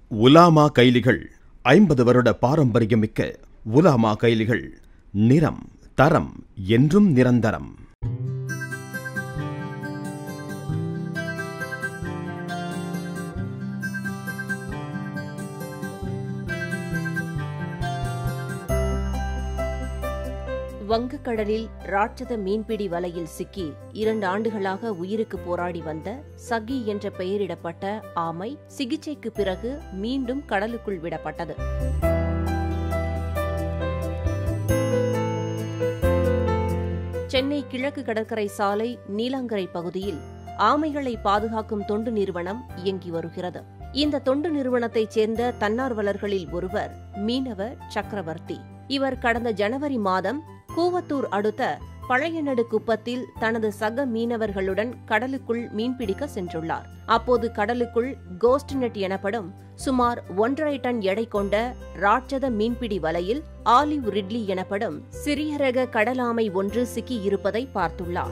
உலாமா கைலிகள் ஐம்பது வருட பாரம்பரியமிக்க உலாமா கைலிகள் நிறம் தரம் என்றும் நிரந்தரம் வங்கக்கடலில் ராட்சத மீன்பிடி வலையில் சிக்கி இரண்டு ஆண்டுகளாக உயிருக்கு போராடி வந்த சகி என்ற பெயரிடப்பட்ட ஆமை சிகிச்சைக்கு பிறகு மீண்டும் கடலுக்குள் விடப்பட்டது சென்னை கிழக்கு கடற்கரை சாலை நீலாங்கரை பகுதியில் ஆமைகளை பாதுகாக்கும் தொண்டு நிறுவனம் இயங்கி வருகிறது இந்த தொண்டு நிறுவனத்தைச் சேர்ந்த தன்னார்வலர்களில் ஒருவர் மீனவ சக்கரவர்த்தி இவர் கடந்த ஜனவரி மாதம் கூவத்தூர் அடுத்த பழையநடு குப்பத்தில் தனது சக மீனவர்களுடன் கடலுக்குள் மீன்பிடிக்க சென்றுள்ளார் அப்போது கடலுக்குள் கோஸ்ட் நெட் எனப்படும் சுமார் ஒன்றரை டன் எடை கொண்ட ராட்சத மீன்பிடி வலையில் ஆலிவ் ரிட்லி எனப்படும் சிறிய ரக கடலாமை ஒன்று சிக்கியிருப்பதை பார்த்துள்ளார்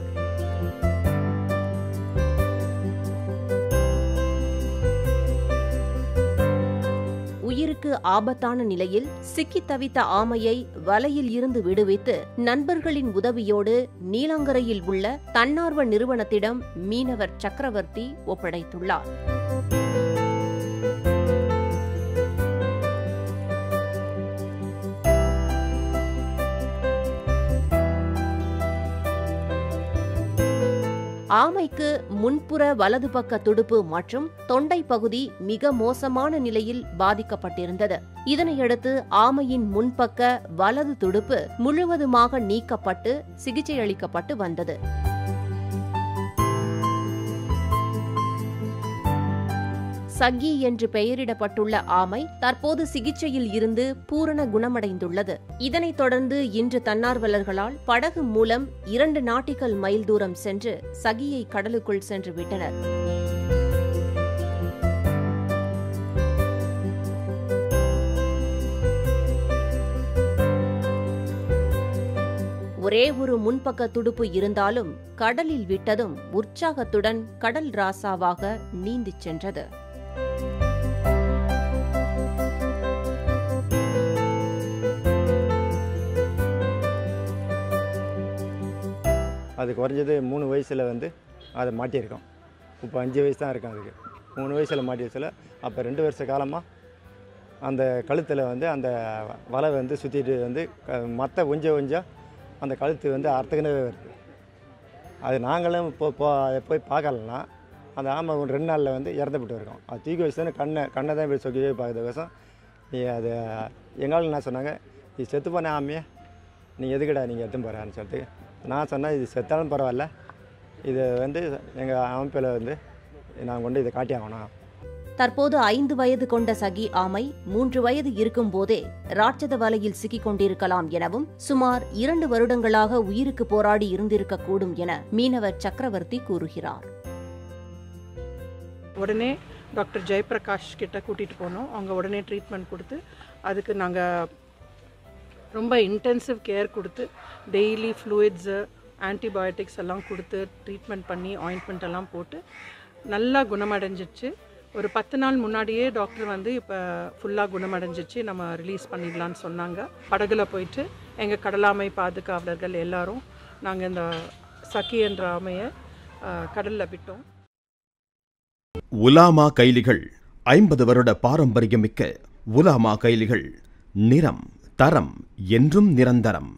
உயிருக்கு ஆபத்தான நிலையில் சிக்கித் தவித்த ஆமையை வலையில் இருந்து விடுவித்து நண்பர்களின் உதவியோடு நீலாங்கரையில் உள்ள தன்னார்வ நிறுவனத்திடம் மீனவர் சக்கரவர்த்தி ஒப்படைத்துள்ளார் ஆமைக்கு முன்புற வலது பக்க துடுப்பு மற்றும் தொண்டை பகுதி மிக மோசமான நிலையில் பாதிக்கப்பட்டிருந்தது இதனையடுத்து ஆமையின் முன்பக்க வலது துடுப்பு முழுவதுமாக நீக்கப்பட்டு சிகிச்சை அளிக்கப்பட்டு வந்தது சகி என்று பெயரிடப்பட்டுள்ள ஆமை தற்போது சிகிச்சையில் இருந்து பூரண குணமடைந்துள்ளது இதனைத் தொடர்ந்து இன்று தன்னார்வலர்களால் படகு மூலம் இரண்டு நாட்டிக்கல் மைல் தூரம் சென்று சகியை கடலுக்குள் சென்று விட்டனர் ஒரே ஒரு முன்பக்க துடுப்பு இருந்தாலும் கடலில் விட்டதும் உற்சாகத்துடன் கடல் ராசாவாக நீந்திச் சென்றது அது குறைஞ்சது மூணு வயசில் வந்து அதை மாட்டியிருக்கோம் இப்போ அஞ்சு வயசு தான் இருக்கும் அதுக்கு மூணு வயசில் மாட்டி வயசில் அப்போ ரெண்டு வருஷ காலமாக அந்த கழுத்தில் வந்து அந்த வலை வந்து சுற்றிட்டு வந்து மற்ற கொஞ்சம் கொஞ்சம் அந்த கழுத்து வந்து அறுத்துக்கினே வருது அது நாங்களும் இப்போ போ போய் பார்க்கலன்னா அந்த ஆமை ஒரு ரெண்டு நாளில் வந்து இறந்துவிட்டு இருக்கோம் அது தூக்கி வச்சு கண்ணை கண்ணை தான் போய் சொக்கி பார்க்குற விஷம் நீ அது எங்களால் என்ன சொன்னாங்க நீ செத்து போன ஆமையே நீ எதுக்குடா நீங்கள் எடுத்து போகிறான்னு சொல்லிட்டு நான் சொன்னேன் இது செத்தாலும் பரவாயில்ல இது வந்து எங்கள் அமைப்பில் வந்து நான் கொண்டு இதை காட்டி ஆகணும் தற்போது ஐந்து வயது கொண்ட சகி ஆமை மூன்று வயது இருக்கும் போதே ராட்சத வலையில் சிக்கிக் கொண்டிருக்கலாம் எனவும் சுமார் இரண்டு வருடங்களாக உயிருக்கு போராடி இருந்திருக்கக்கூடும் என மீனவர் சக்கரவர்த்தி கூறுகிறார் உடனே டாக்டர் ஜெயபிரகாஷ் கிட்ட கூட்டிகிட்டு போனோம் அவங்க உடனே ட்ரீட்மெண்ட் கொடுத்து அதுக்கு நாங்கள் ரொம்ப இன்டென்சிவ் கேர் கொடுத்து டெய்லி ஃப்ளூயிட்ஸு ஆன்டிபயோட்டிக்ஸ் எல்லாம் கொடுத்து ட்ரீட்மெண்ட் பண்ணி ஆயின்மெண்ட் எல்லாம் போட்டு நல்லா குணமடைஞ்சிச்சு ஒரு பத்து நாள் முன்னாடியே டாக்டர் வந்து இப்போ ஃபுல்லாக குணமடைஞ்சிச்சு நம்ம ரிலீஸ் பண்ணிடலான்னு சொன்னாங்க படகுல போயிட்டு எங்கள் கடலாமை பாதுகாவலர்கள் எல்லாரும் நாங்கள் இந்த சக்கி என்ற ஆமையை கடலில் விட்டோம் உலாமா கைலிகள் ஐம்பது வருட பாரம்பரியமிக்க உலாமா கைலிகள் நிறம் தரம் என்றும் நிரந்தரம்